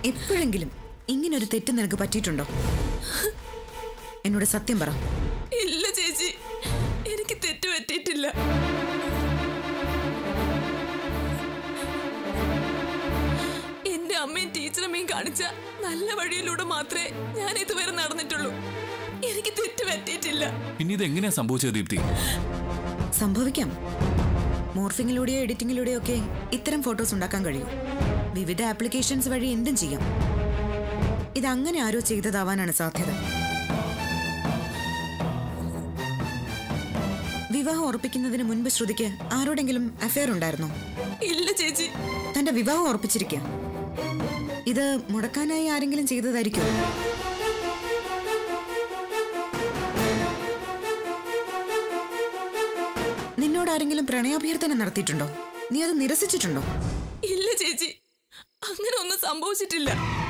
എപ്പോഴെങ്കിലും ഇങ്ങനൊരു തെറ്റ് നിനക്ക് പറ്റിയിട്ടുണ്ടോ എന്നോട് സത്യം പറ ഇല്ല ചേച്ചി എനിക്ക് തെറ്റ് പറ്റിയിട്ടില്ല എന്റെ അമ്മയും ടീച്ചറമ്മയും കാണിച്ച നല്ല വഴിയിലൂടെ മാത്രമേ ഞാൻ ഇതുവരെ നടന്നിട്ടുള്ളൂ എനിക്ക് തെറ്റ് പറ്റിയിട്ടില്ല പിന്നെ ഇത് എങ്ങനെയാ സംഭവിച്ചത് ദീപ്തി സംഭവിക്കാം മോർഫിങ്ങിലൂടെയോ എഡിറ്റിങ്ങിലൂടെയോ ഒക്കെ ഇത്തരം ഫോട്ടോസ് ഉണ്ടാക്കാൻ കഴിയും വിവിധ ആപ്ലിക്കേഷൻസ് വഴി എന്തും ചെയ്യാം ഇത് അങ്ങനെ ആരോ ചെയ്തതാവാനാണ് സാധ്യത വിവാഹം ഉറപ്പിക്കുന്നതിന് മുൻപ് ശ്രുതിക്ക് ആരോടെങ്കിലും അഫയർ ഉണ്ടായിരുന്നോ ഇല്ല ചേച്ചി തന്റെ വിവാഹം ഉറപ്പിച്ചിരിക്കുക ഇത് മുടക്കാനായി ആരെങ്കിലും ചെയ്തതായിരിക്കും നിന്നോട് ആരെങ്കിലും പ്രണയാഭ്യർത്ഥന നടത്തിയിട്ടുണ്ടോ നീ അത് നിരസിച്ചിട്ടുണ്ടോ ഇല്ല ചേച്ചി അങ്ങനെ ഒന്നും സംഭവിച്ചിട്ടില്ല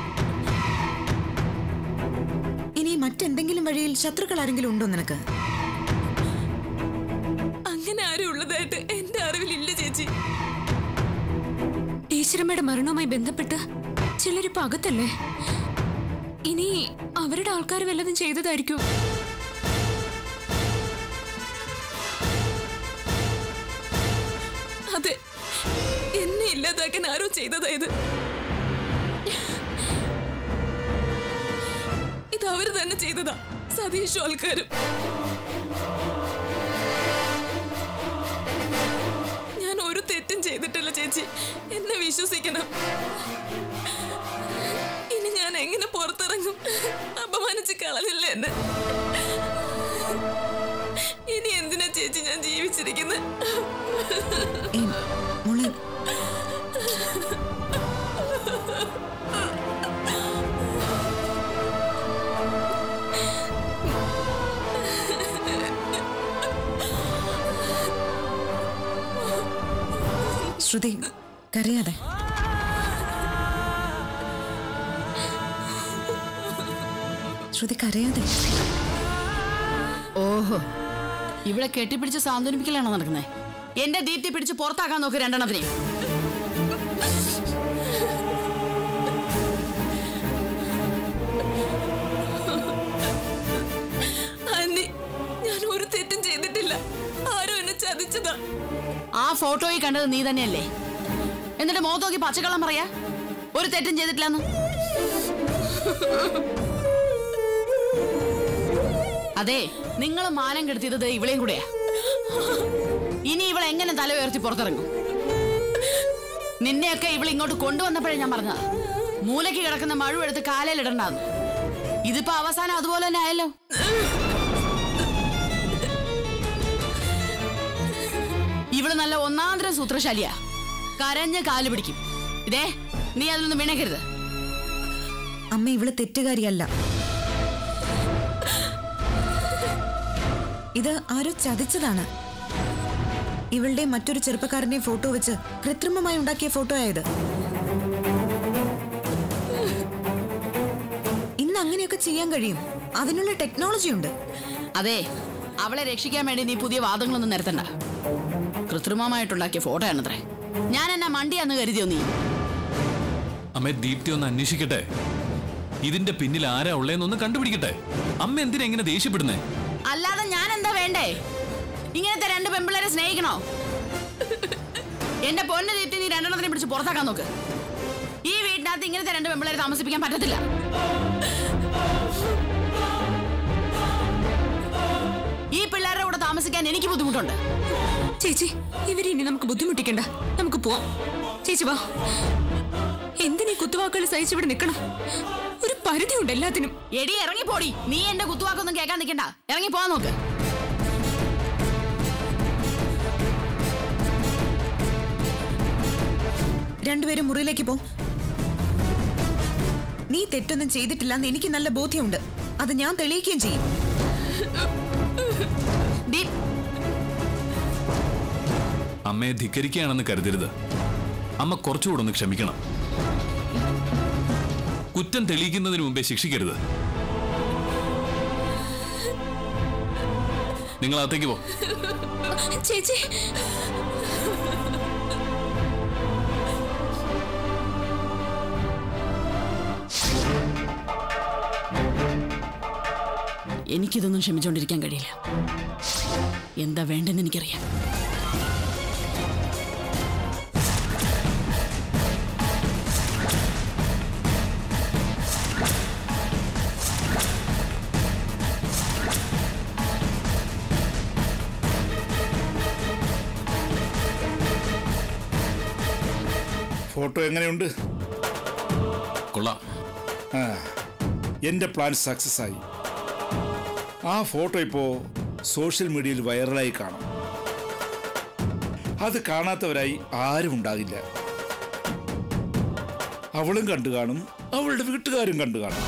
ഇനി മറ്റെന്തെങ്കിലും വഴിയിൽ ശത്രുക്കൾ ആരെങ്കിലും ഉണ്ടോ നിനക്ക് അങ്ങനെ ആരും ഉള്ളതായിട്ട് എന്റെ അറിവിലില്ല ചേച്ചി ടീച്ചറമ്മയുടെ മരണവുമായി ബന്ധപ്പെട്ട് ചിലരിപ്പോ അകത്തല്ലേ ഇനി അവരുടെ ആൾക്കാർ വല്ലതും ചെയ്തതായിരിക്കും അതെ എന്നെ ഇല്ലാതാക്കാൻ ആരോ ചെയ്തതായത് ഇത് അവര് തന്നെ ചെയ്തതാ സതീഷും ആൾക്കാരും ഞാൻ ഒരു തെറ്റും ചെയ്തിട്ടില്ല ചേച്ചി എന്നെ വിശ്വസിക്കണം ഇനി ഞാൻ എങ്ങനെ പുറത്തിറങ്ങും അപമാനിച്ച് കളഞ്ഞില്ല എന്നെ ഇനി എന്തിനാ ചേച്ചി ഞാൻ ജീവിച്ചിരിക്കുന്നത് ഏയ്, മോളെ ശ്രുതി കരയാതെ ശ്രുതി കരയാതെ ഓഹോ ഇവിടെ കെട്ടിപ്പിടിച്ച് സാന്ത്വനിപ്പിക്കലാണോ നടക്കുന്നത് എന്റെ ദീപ്തി പിടിച്ച് പുറത്താക്കാൻ നോക്ക് രണ്ടെണ്ണത്തിനെ ആന്റി ഞാൻ ഒരു തെറ്റും ചെയ്തിട്ടില്ല ആരും എന്നെ ചതിച്ചതാ ആ ഫോട്ടോയിൽ കണ്ടത് നീ തന്നെയല്ലേ എന്നിട്ട് മുഖത്ത് നോക്കി പച്ചക്കള്ളം പറയാ ഒരു തെറ്റും ചെയ്തിട്ടില്ലെന്ന് അതെ നിങ്ങൾ മാനം കെടുത്തിയത് ദേ ഇവളെയും കൂടെയാ ഇനി ഇവൾ എങ്ങനെ തല ഉയർത്തി പുറത്തിറങ്ങും നിന്നെയൊക്കെ ഇവൾ ഇങ്ങോട്ട് കൊണ്ടുവന്നപ്പോഴേ ഞാൻ പറഞ്ഞതാ മൂലയ്ക്ക് കിടക്കുന്ന മഴു എടുത്ത് കാലയിലിടണ്ടാന്ന് ഇതിപ്പോ അവസാനം അതുപോലെ തന്നെ ആയല്ലോ ഇവള് നല്ല ഒന്നാന്തരം സൂത്രശാലിയാ കരഞ്ഞ് കാല് പിടിക്കും ഇതേ നീ അതിലൊന്നും വീണേക്കരുത് അമ്മ ഇവള് തെറ്റുകാരിയല്ല ഇത് ആരോ ചതിച്ചതാണ് ഇവളുടെ മറ്റൊരു ചെറുപ്പക്കാരന്റെ ഫോട്ടോ വെച്ച് കൃത്രിമമായി ഉണ്ടാക്കിയ ഫോട്ടോ ആയത് ഇന്ന് അങ്ങനെയൊക്കെ ചെയ്യാൻ കഴിയും അതിനുള്ള ടെക്നോളജി ഉണ്ട് അതെ അവളെ രക്ഷിക്കാൻ വേണ്ടി നീ പുതിയ വാദങ്ങളൊന്നും നിരത്തണ്ട കൃത്രിമമായിട്ടുണ്ടാക്കിയ ഫോട്ടോ ആണത്രേ ഞാൻ എന്നാ മണ്ടിയാന്ന് കരുതിയോ നീ അമ്മ ദീപ്തി ഒന്ന് അന്വേഷിക്കട്ടെ ഇതിന്റെ പിന്നിൽ ആരാ ഉള്ളേന്നൊന്ന് കണ്ടുപിടിക്കട്ടെ അമ്മ എന്തിനാ ഇങ്ങനെ ദേഷ്യപ്പെടുന്നേ അല്ലാതെ ഞാൻ എന്താ വേണ്ടേ ഇങ്ങനത്തെ രണ്ട് പെമ്പിള്ളേരെ സ്നേഹിക്കണോ എന്റെ പൊന്ന് ദീപ്തി നീ രണ്ടെണ്ണത്തിനെ പിടിച്ച് പുറത്താക്കാൻ നോക്ക് ഈ വീട്ടിനകത്ത് ഇങ്ങനത്തെ രണ്ട് പെമ്പിള്ളേരെ താമസിപ്പിക്കാൻ പറ്റത്തില്ല ഈ പിള്ളേരുടെ കൂടെ താമസിക്കാൻ എനിക്ക് ബുദ്ധിമുട്ടുണ്ട് ചേച്ചി ഇവരെ ഇനി നമുക്ക് ബുദ്ധിമുട്ടിക്കണ്ട നമുക്ക് പോവാം ചേച്ചി വാ എന്തിനീ കുത്തുവാക്കുകൾ സഹിച്ചിവിടെ നിൽക്കണം ഒരു പരിധിയുണ്ട് എല്ലാത്തിനും എടി ഇറങ്ങിപ്പോടി നീ എന്റെ കുത്തുവാക്കൊന്നും കേൾക്കാൻ നിൽക്കണ്ട ഇറങ്ങി പോവാൻ നോക്ക് രണ്ടുപേരും മുറിയിലേക്ക് പോ നീ തെറ്റൊന്നും ചെയ്തിട്ടില്ലെന്ന് എനിക്ക് നല്ല ബോധ്യമുണ്ട് അത് ഞാൻ തെളിയിക്കുകയും ചെയ്യും ദീ അമ്മയെ ധിക്കരിക്കുകയാണെന്ന് കരുതരുത് അമ്മ കുറച്ചുകൂടെ ഒന്ന് ക്ഷമിക്കണം കുറ്റം തെളിയിക്കുന്നതിന് മുമ്പേ ശിക്ഷിക്കരുത് നിങ്ങൾ അകത്തേക്ക് പോ ചേച്ചി എനിക്കിതൊന്നും ക്ഷമിച്ചുകൊണ്ടിരിക്കാൻ കഴിയില്ല എന്താ വേണ്ടെന്ന് എനിക്കറിയാം ഫോട്ടോ എങ്ങനെയുണ്ട് കൊള്ളാം ആ എൻ്റെ പ്ലാൻ സക്സസ് ആയി ആ ഫോട്ടോ ഇപ്പോൾ സോഷ്യൽ മീഡിയയിൽ വൈറലായി കാണും അത് കാണാത്തവരായി ആരും ഉണ്ടാകില്ല അവളും കണ്ടു കാണും അവളുടെ വീട്ടുകാരും കണ്ടു കാണും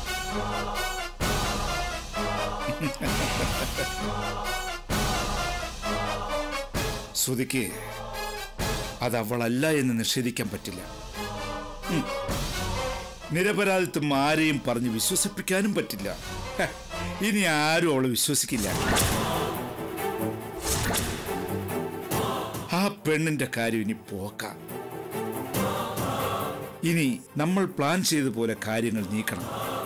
ശ്രുതിക്ക് അത് അവളല്ല എന്ന് നിഷേധിക്കാൻ പറ്റില്ല ഉം. നിരപരാധിത്വം ആരെയും പറഞ്ഞ് വിശ്വസിപ്പിക്കാനും പറ്റില്ല ഹ, ഇനി ആരും അവളെ വിശ്വസിക്കില്ല ആ പെണ്ണിന്റെ കാര്യം ഇനി പോക്കാം ഇനി നമ്മൾ പ്ലാൻ ചെയ്ത പോലെ കാര്യങ്ങൾ നീക്കണം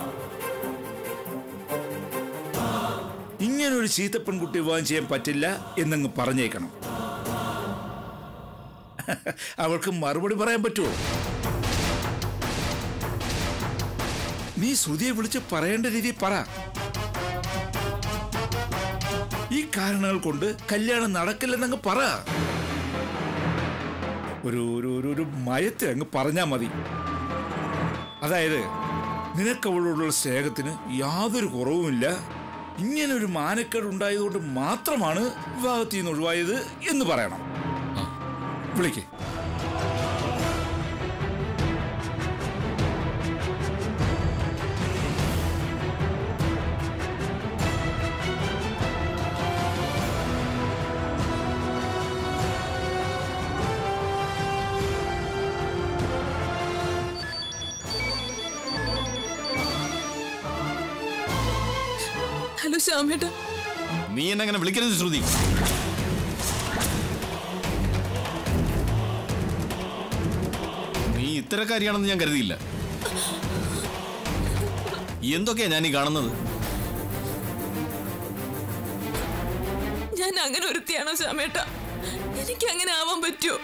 ഇങ്ങനൊരു ചീത്ത പെൺകുട്ടി വിവാഹം ചെയ്യാൻ പറ്റില്ല എന്നങ്ങ് പറഞ്ഞേക്കണം അവൾക്ക് മറുപടി പറയാൻ പറ്റുമോ നീ ശ്രുതിയെ വിളിച്ച് പറയേണ്ട രീതി പറ ഈ കാരണങ്ങൾ കൊണ്ട് കല്യാണം നടക്കില്ലെന്നങ്ങ് പറ ഒരു ഒരു ഒരു ഒരു മയത്തെ അങ്ങ് പറഞ്ഞാ മതി അതായത് നിനക്ക് അവളോടുള്ള സ്നേഹത്തിന് യാതൊരു കുറവുമില്ല ഇങ്ങനെ ഒരു മാനക്കേട് ഉണ്ടായതുകൊണ്ട് മാത്രമാണ് വിവാഹത്തിൽ നിന്ന് ഒഴിവായത് എന്ന് പറയണം വിളിക്കേ ഹലോ ശ്യാമേട്ട നീ എന്നെ അങ്ങനെ വിളിക്കരുത് ശ്രുതി നീ ഇത്തരക്കാരിയാണെന്ന് ഞാൻ കരുതിയില്ല എന്തൊക്കെയാ ഞാൻ ഈ കാണുന്നത് ഞാൻ അങ്ങനെ ഒരുത്തിയാണോ ശ്യാമേട്ട എനിക്ക് അങ്ങനെ ആവാൻ പറ്റുമോ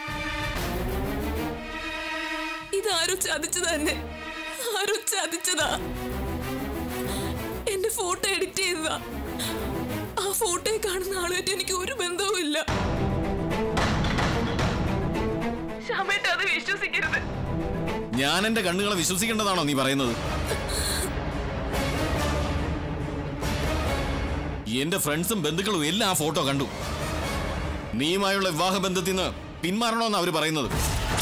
ഇതാരോ ചതിച്ചു തന്നെ ആരോ ചതിച്ചതാ എന്റെ ഫോട്ടോ എഡിറ്റ് ചെയ്തതാ ആ ഫോട്ടോയെ കാണുന്ന ആളുമായിട്ട് എനിക്ക് ഒരു ബന്ധവും ഇല്ല ശ്യാമേട്ട അത് വിശ്വസിക്കരുത് ഞാൻ എന്റെ കണ്ണുകളെ വിശ്വസിക്കേണ്ടതാണോ നീ പറയുന്നത് എന്റെ ഫ്രണ്ട്സും ബന്ധുക്കളും എല്ലാം ആ ഫോട്ടോ കണ്ടു നീയുമായുള്ള വിവാഹ ബന്ധത്തിൽ നിന്ന് പിന്മാറണമെന്ന് അവര് പറയുന്നത്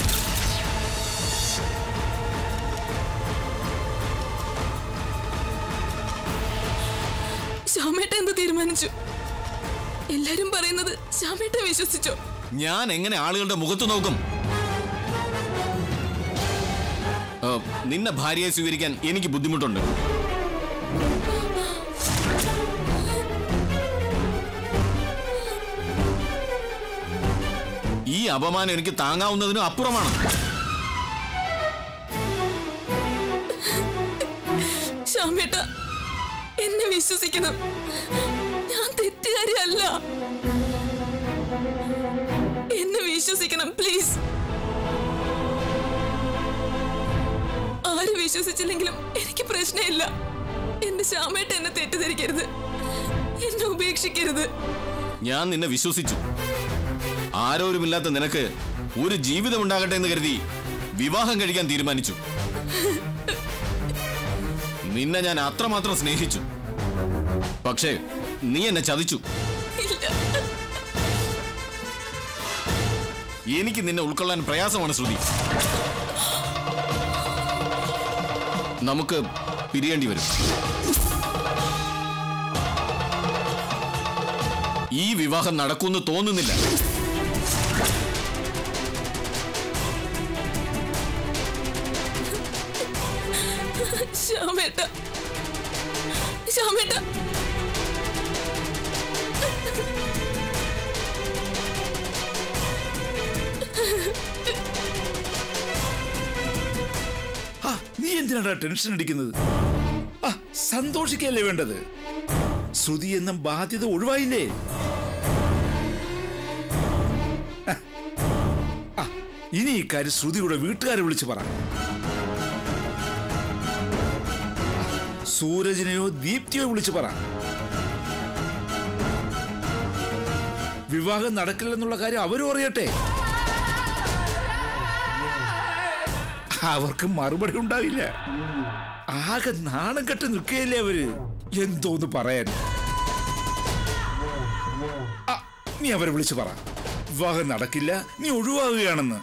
ശ്യാമേട്ട എന്ത് തീരുമാനിച്ചു എല്ലാരും പറയുന്നത് ശ്യാമേട്ട വിശ്വസിച്ചോ ഞാൻ എങ്ങനെ ആളുകളുടെ മുഖത്ത് നോക്കും ആ, നിന്നെ ഭാര്യയെ സ്വീകരിക്കാൻ എനിക്ക് ബുദ്ധിമുട്ടുണ്ട് ഈ അപമാനം എനിക്ക് താങ്ങാവുന്നതിനും അപ്പുറമാണ് ശ്യാമേട്ട എന്നെ വിശ്വസിക്കണം ഞാൻ തെറ്റുകാരിയല്ല എന്നെ വിശ്വസിക്കണം പ്ലീസ് ആര് വിശ്വസിച്ചില്ലെങ്കിലും എനിക്ക് പ്രശ്നമില്ല എന്റെ ശ്യാമേട്ട എന്നെ തെറ്റിദ്ധരിക്കരുത് എന്നെ ഉപേക്ഷിക്കരുത് ഞാൻ നിന്നെ വിശ്വസിച്ചു ആരോരുമില്ലാത്ത നിനക്ക് ഒരു ജീവിതം ഉണ്ടാകട്ടെ എന്ന് കരുതി വിവാഹം കഴിക്കാൻ തീരുമാനിച്ചു നിന്നെ ഞാൻ അത്രമാത്രം സ്നേഹിച്ചു പക്ഷേ നീ എന്നെ ചതിച്ചു ഇല്ല എനിക്ക് നിന്നെ ഉൾക്കൊള്ളാൻ പ്രയാസമാണ് ശ്രുതി നമുക്ക് പിരിയേണ്ടി വരും ഈ വിവാഹം നടക്കുമെന്ന് തോന്നുന്നില്ല ശ്യാമേട്ട ശ്യാമേട്ട ആ നീ എന്തിനാടാ ടെൻഷൻ അടിക്കുന്നത് ആ സന്തോഷിക്കല്ലേ വേണ്ടത് ശ്രുതി എന്ന ബാധ്യത ഒഴിവായില്ലേ ആ, ഇനി ഇക്കാര്യം ശ്രുതിയുടെ വീട്ടുകാരെ വിളിച്ചു പറ സൂരജിനെയോ ദീപ്തിയോ വിളിച്ചു പറ വിവാഹം നടക്കില്ലെന്നുള്ള കാര്യം അവരും അറിയട്ടെ അവർക്ക് മറുപടി ഉണ്ടാവില്ല ആകെ നാണം കെട്ട് നിൽക്കുകയല്ലേ അവര് എന്തോന്ന് പറയാൻ ആ, നീ അവരെ വിളിച്ചു പറ വിവാഹം നടക്കില്ല നീ ഒഴിവാകുകയാണെന്ന്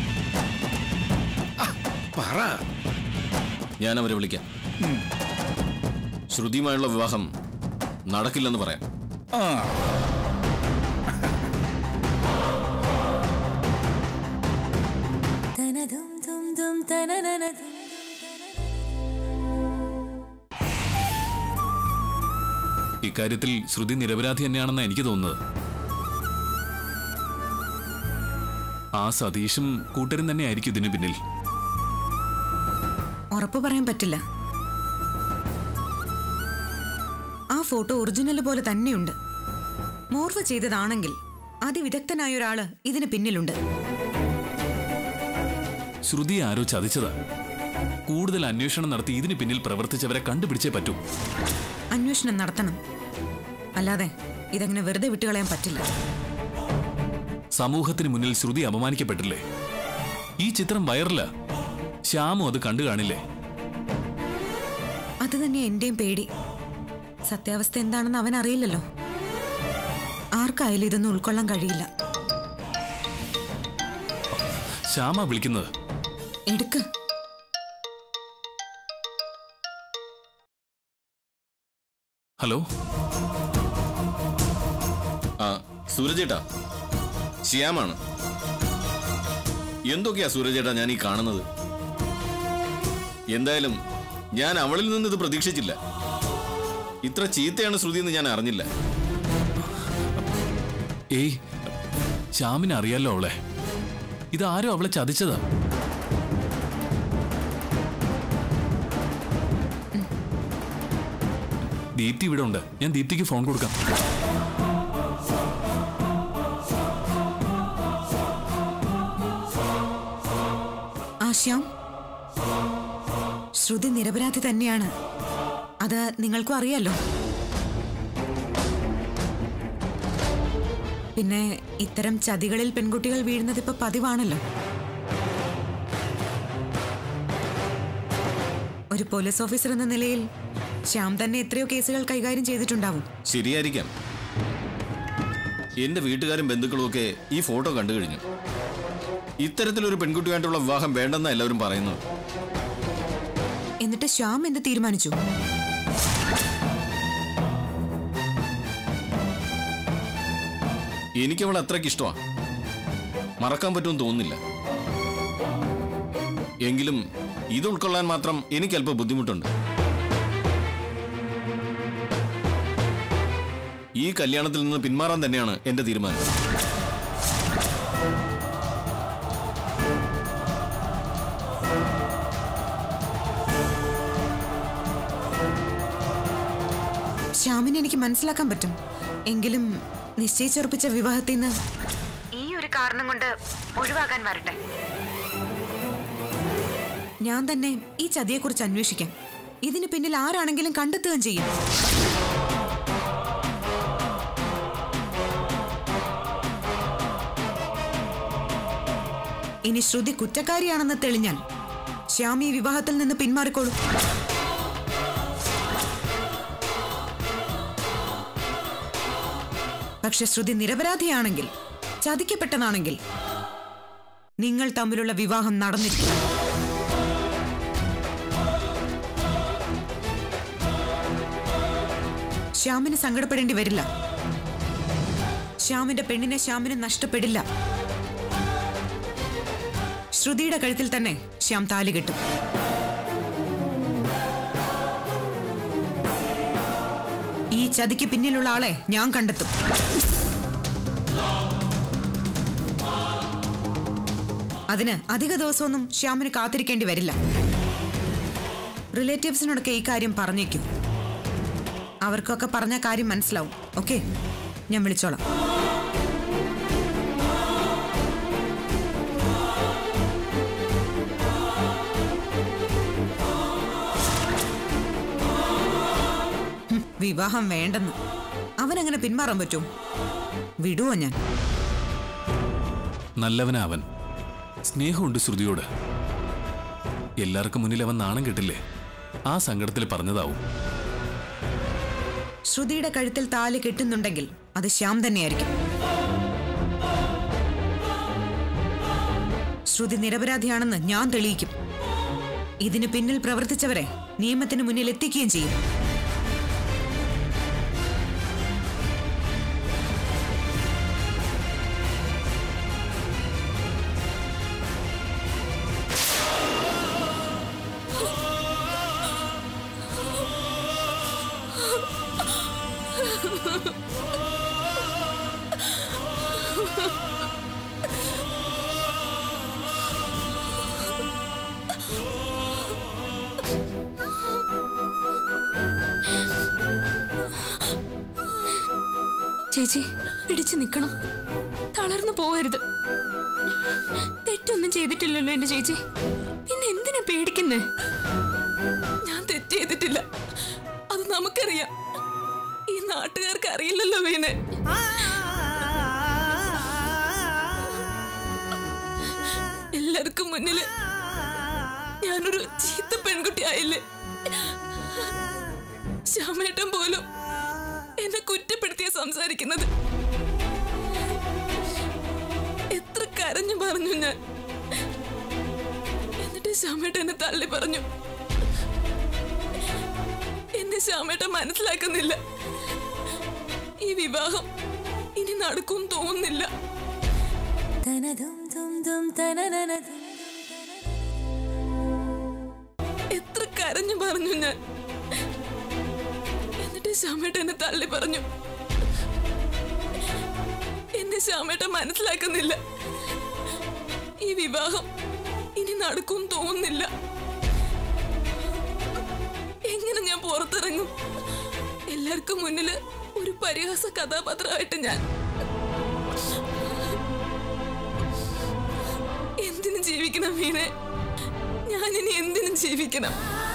ആ, പറ ഞാൻ അവരെ വിളിക്കാം ശ്രുതിയുമായുള്ള വിവാഹം നടക്കില്ലെന്ന് പറയാം ആ ഇക്കാര്യത്തിൽ ശ്രുതി നിരപരാധി തന്നെയാണെന്ന് എനിക്ക് തോന്നുന്നത് ആ സതീഷും കൂട്ടരും തന്നെയായിരിക്കും ഇതിന് പിന്നിൽ ഉറപ്പ് പറയാൻ പറ്റില്ല ആ ഫോട്ടോ ഒറിജിനൽ പോലെ തന്നെയുണ്ട് മോർഫ് ചെയ്തതാണെങ്കിൽ അതിവിദഗ്ധനായ ഒരാള് ഇതിന് പിന്നിലുണ്ട് ശ്രുതിയെ ആരോ ചതിച്ചതാ കൂടുതൽ അന്വേഷണം നടത്തി ഇതിന് പിന്നിൽ പ്രവർത്തിച്ചവരെ കണ്ടുപിടിച്ചേ പറ്റൂ അന്വേഷണം നടത്തണം അല്ലാതെ ഇതങ്ങനെ വെറുതെ വിട്ടുകളയാൻ പറ്റില്ല സമൂഹത്തിന് മുന്നിൽ ശ്രുതി അപമാനിക്കപ്പെട്ടില്ലേ ഈ ചിത്രം വൈറലാ ശ്യാമും അത് കണ്ടു കാണില്ലേ അത് തന്നെ എന്റെയും പേടി സത്യാവസ്ഥ എന്താണെന്ന് അവൻ അറിയില്ലല്ലോ ആർക്കായാലും ഇതൊന്നും ഉൾക്കൊള്ളാൻ കഴിയില്ല ശ്യാമ വിളിക്കുന്നത് എടുക്ക് ഹലോ ആ സൂരജേട്ടാ ശ്യാമാണ് എന്തൊക്കെയാ സൂരജേട്ടാ ഞാൻ ഈ കാണുന്നത് എന്തായാലും ഞാൻ അവളിൽ നിന്ന് ഇത് പ്രതീക്ഷിച്ചില്ല ഇത്ര ചീത്തയാണ് ശ്രുതി എന്ന് ഞാൻ അറിഞ്ഞില്ല ഏയ് ശ്യാമിനെ അറിയാലോ അവളെ ഇതാരോ അവളെ ചതിച്ചതാ ദീപ്തി ഇവിടെ ഉണ്ട് ഞാൻ ദീപ്തിക്ക് ഫോൺ കൊടുക്കാം ആശ്യാം ശ്രുതി നിരപരാധി തന്നെയാണ് അത് നിങ്ങൾക്കും അറിയാലോ പിന്നെ ഇത്തരം ചതികളിൽ പെൺകുട്ടികൾ വീഴുന്നത് ഇപ്പൊ പതിവാണല്ലോ ഒരു പോലീസ് ഓഫീസർ എന്ന നിലയിൽ ശ്യാം തന്നെ എത്രയോ കേസുകൾ കൈകാര്യം ചെയ്തിട്ടുണ്ടാവും ശരിയായിരിക്കാം എന്റെ വീട്ടുകാരും ബന്ധുക്കളും ഒക്കെ ഈ ഫോട്ടോ കണ്ടു കഴിഞ്ഞു ഇത്തരത്തിലൊരു പെൺകുട്ടിയായിട്ടുള്ള വിവാഹം വേണ്ടെന്ന എല്ലാവരും പറയുന്നത് എന്നിട്ട് ശ്യാം എന്ത് തീരുമാനിച്ചു എനിക്ക് അവൾ അത്രയ്ക്ക് ഇഷ്ടമാണ് മറക്കാൻ പറ്റുമെന്ന് തോന്നുന്നില്ല എങ്കിലും ഇത് ഉൾക്കൊള്ളാൻ മാത്രം എനിക്ക് അല്പം ബുദ്ധിമുട്ടുണ്ട് ഈ കല്യാണത്തിൽ നിന്ന് പിന്മാറാൻ തന്നെയാണ് എന്റെ തീരുമാനം ശ്യാമിനെ എനിക്ക് മനസ്സിലാക്കാൻ പറ്റും എങ്കിലും നിശ്ചയിച്ചുറപ്പിച്ച വിവാഹത്തിൽ നിന്ന് ഈ ഒരു കാരണം കൊണ്ട് ഒഴിവാക്കാൻ വരട്ടെ ഞാൻ തന്നെ ഈ ചതിയെക്കുറിച്ച് അന്വേഷിക്കാം ഇതിന് പിന്നിൽ ആരാണെങ്കിലും കണ്ടെത്തുകയും ചെയ്യും ഇനി ശ്രുതി കുറ്റക്കാരിയാണെന്ന് തെളിഞ്ഞാൽ ശ്യാം ഈ വിവാഹത്തിൽ നിന്ന് പിന്മാറിക്കോളൂ പക്ഷെ ശ്രുതി നിരപരാധിയാണെങ്കിൽ ചതിക്കപ്പെട്ടതാണെങ്കിൽ നിങ്ങൾ തമ്മിലുള്ള വിവാഹം നടന്നിരിക്കും ശ്യാമിന് സങ്കടപ്പെടേണ്ടി വരില്ല ശ്യാമിന്റെ പെണ്ണിനെ ശ്യാമിന് നഷ്ടപ്പെടില്ല ശ്രുതിയുടെ കഴുത്തിൽ തന്നെ ശ്യാം താലി കെട്ടും ഈ ചതിക്ക് പിന്നിലുള്ള ആളെ ഞാൻ കണ്ടെത്തും അതിന് അധിക ദിവസമൊന്നും ശ്യാമിന് കാത്തിരിക്കേണ്ടി വരില്ല റിലേറ്റീവ്സിനോടൊക്കെ ഈ കാര്യം പറഞ്ഞേക്കും അവർക്കൊക്കെ പറഞ്ഞ കാര്യം മനസ്സിലാവും ഓക്കെ ഞാൻ വിളിച്ചോളാം ഹും, വിവാഹം വേണ്ടെന്ന് അവനങ്ങനെ പിന്മാറാൻ പറ്റുമോ വിടുവോ ഞാൻ നല്ലവനാ അവൻ സ്നേഹമുണ്ട് ശ്രുതിയോട് എല്ലാവർക്കും മുന്നിൽ അവൻ നാണം കെട്ടില്ലേ ആ സങ്കടത്തിൽ പറഞ്ഞതാവും ശ്രുതിയുടെ കഴുത്തിൽ താലി കെട്ടുന്നുണ്ടെങ്കിൽ അത് ശ്യാം തന്നെയായിരിക്കും ശ്രുതി നിരപരാധിയാണെന്ന് ഞാൻ തെളിയിക്കും ഇതിന് പിന്നിൽ പ്രവർത്തിച്ചവരെ നിയമത്തിന് മുന്നിൽ എത്തിക്കുകയും ചെയ്യും ചേച്ചി പിടിച്ചു നിൽക്കണം തളർന്നു പോകരുത് തെറ്റൊന്നും ചെയ്തിട്ടില്ലല്ലോ എന്റെ ചേച്ചി പിന്നെ എന്തിനാ പേടിക്കുന്നേ ഞാൻ തെറ്റ് ചെയ്തിട്ടില്ല അത് നമുക്കറിയാം ഈ നാട്ടുകാർക്ക് അറിയില്ലല്ലോ വീണെ എല്ലാവർക്കും മുന്നില് ഞാനൊരു ചീത്ത പെൺകുട്ടി ആയില്ലേ ശ്യാമേട്ടൻ പോലും എന്നെ കുറ്റപ്പെടുത്തിയ സംസാരിക്കുന്നത് എത്ര കരഞ്ഞു പറഞ്ഞു ഞാൻ എന്നിട്ട് ശ്യാമേട്ടൻ എന്നെ തള്ളി പറഞ്ഞു എന്നെ ശ്യാമേട്ടൻ മനസ്സിലാക്കുന്നില്ല ഈ വിവാഹം ഇനി നടക്കും തോന്നുന്നില്ല എത്ര കരഞ്ഞു പറഞ്ഞു ഞാൻ എന്നിട്ട് ശ്യാമേട്ടൻ എന്നെ തള്ളി പറഞ്ഞു എന്നെ ശ്യാമേട്ടൻ മനസ്സിലാക്കുന്നില്ല ഈ വിവാഹം ഇനി നടക്കും തോന്നുന്നില്ല എങ്ങനെ ഞാൻ പുറത്തിറങ്ങും എല്ലാവർക്കും മുന്നില് ഒരു പരിഹാസ കഥാപാത്രമായിട്ട് ഞാൻ എന്തിനു ജീവിക്കണം വീണെ ഞാനിനി എന്തിനും ജീവിക്കണം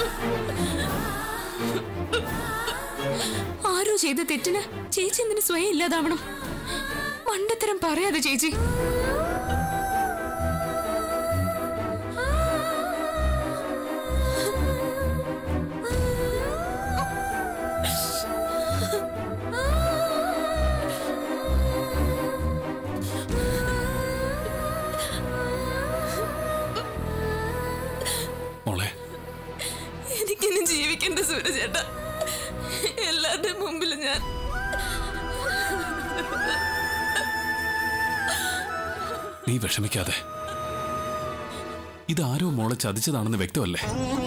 ആരോ ചെയ്ത തെറ്റിന് ചേച്ചി എന്തിനു സ്വയം ഇല്ലാതാവണം മണ്ടത്തരം പറയാതെ ചേച്ചി മോളെ എനിക്കിനി ജീവിക്കേണ്ട സൂര്യചേട്ട എല്ലാവരുടെയും മുമ്പിൽ ഞാൻ നീ വിഷമിക്കാതെ ഇതാരോ മോളെ ചതിച്ചതാണെന്ന് വ്യക്തമല്ലേ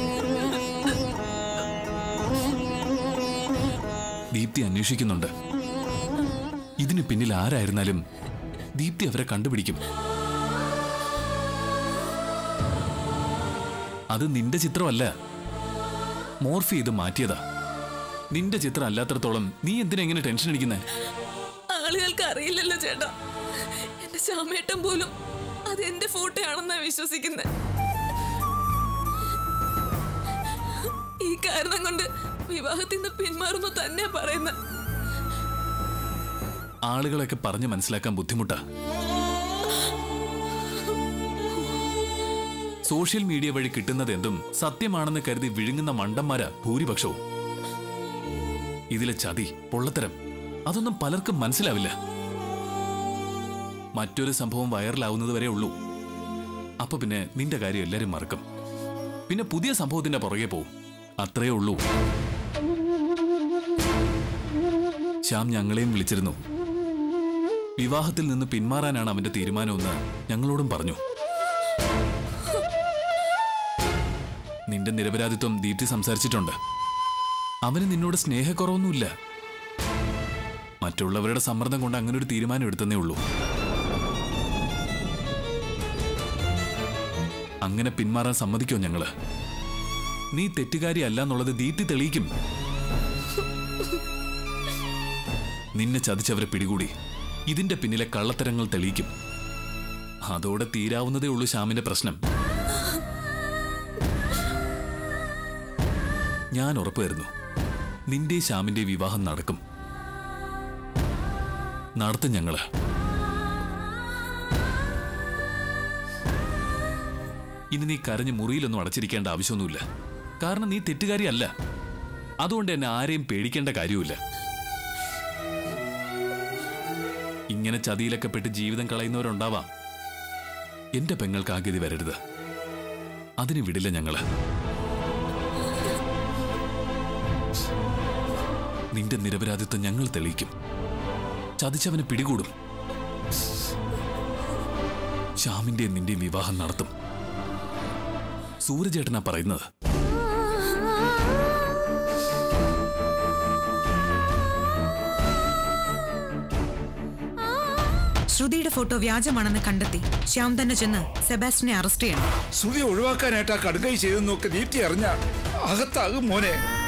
ദീപ്തി അന്വേഷിക്കുന്നുണ്ട് ഇതിന് പിന്നിൽ ആരായിരുന്നാലും ദീപ്തി അവരെ കണ്ടുപിടിക്കും അത് നിന്റെ ചിത്രമല്ല മോർഫി ഇത് മാറ്റിയതാ നിന്റെ ചിത്രം അല്ലാത്തടത്തോളം നീ എന്തിനാ ഇങ്ങനെ ടെൻഷൻ അടിക്കുന്നേ ആളുകൾക്ക് അറിയില്ലല്ലോ ചേട്ടാ എന്റെ ശ്യാമേട്ടൻ പോലും അത് എന്റെ ഫോട്ടോയാണെന്നാ വിശ്വസിക്കുന്നത് ഈ കാരണം കൊണ്ട് വിവാഹത്തിൽ നിന്ന് പിന്മാറുന്നു തന്നെ പറയുന്നത് ആളുകളൊക്കെ പറഞ്ഞ് മനസ്സിലാക്കാൻ ബുദ്ധിമുട്ടാ സോഷ്യൽ മീഡിയ വഴി കിട്ടുന്നത് എന്തും സത്യമാണെന്ന് കരുതി വിഴുങ്ങുന്ന മണ്ടന്മാരാ ഭൂരിപക്ഷവും ഇതിലെ ചതി പൊള്ളത്തരം അതൊന്നും പലർക്കും മനസ്സിലാവില്ല മറ്റൊരു സംഭവം വൈറലാവുന്നത് വരെ ഉള്ളൂ അപ്പൊ പിന്നെ നിന്റെ കാര്യം എല്ലാരും മറക്കും പിന്നെ പുതിയ സംഭവത്തിന്റെ പുറകെ പോവും അത്രേ ഉള്ളൂ ശ്യാം ഞങ്ങളെയും വിളിച്ചിരുന്നു വിവാഹത്തിൽ നിന്ന് പിന്മാറാനാണ് അവന്റെ തീരുമാനമെന്ന് ഞങ്ങളോടും പറഞ്ഞു നിന്റെ നിരപരാധിത്വം ദീപ്തി സംസാരിച്ചിട്ടുണ്ട് അവന് നിന്നോട് സ്നേഹക്കുറവൊന്നുമില്ല മറ്റുള്ളവരുടെ സമ്മർദ്ദം കൊണ്ട് അങ്ങനെ ഒരു തീരുമാനം എടുത്തന്നേ ഉള്ളൂ അങ്ങനെ പിന്മാറാൻ സമ്മതിക്കോ ഞങ്ങള് നീ തെറ്റുകാരി അല്ല എന്നുള്ളത് ദീപ്തി തെളിയിക്കും നിന്നെ ചതിച്ചവരെ പിടികൂടി ഇതിന്റെ പിന്നിലെ കള്ളത്തരങ്ങൾ തെളിയിക്കും അതോടെ തീരാവുന്നതേ ഉള്ളൂ ശ്യാമിന്റെ പ്രശ്നം ഞാൻ ഉറപ്പുവരുന്നു നിന്റെ ശ്യാമിന്റെ വിവാഹം നടക്കും നടത്തും ഞങ്ങള് ഇനി നീ കരഞ്ഞ് മുറിയിലൊന്നും അടച്ചിരിക്കേണ്ട ആവശ്യമൊന്നുമില്ല കാരണം നീ തെറ്റുകാരിയല്ല അതുകൊണ്ട് എന്നെ ആരെയും പേടിക്കേണ്ട കാര്യമില്ല ഇങ്ങനെ ചതിയിലൊക്കെ പെട്ട് ജീവിതം കളയുന്നവരുണ്ടാവാം എന്റെ പെങ്ങൾക്ക് ആഗതി വരരുത് അതിന് വിടില്ല ഞങ്ങള് നിന്റെ നിരപരാധിത്വം ഞങ്ങൾ തെളിയിക്കും ചതിച്ചവനെ പിടികൂടും ശ്യാമിന്റെയും നിന്റെയും വിവാഹം നടത്തും സൂരജേട്ടനാ പറയുന്നത് ശ്രുതിയുടെ ഫോട്ടോ വ്യാജമാണെന്ന് കണ്ടെത്തി ശ്യാം തന്നെ ചെന്ന് സെബാസ്റ്റിനെ അറസ്റ്റ് ചെയ്യണം ശ്രുതി ഒഴിവാക്കാനായിട്ട് ആ കടുകൈ ചെയ്തെന്നൊക്കെ നീറ്റി അറിഞ്ഞ അകത്താകും മോനെ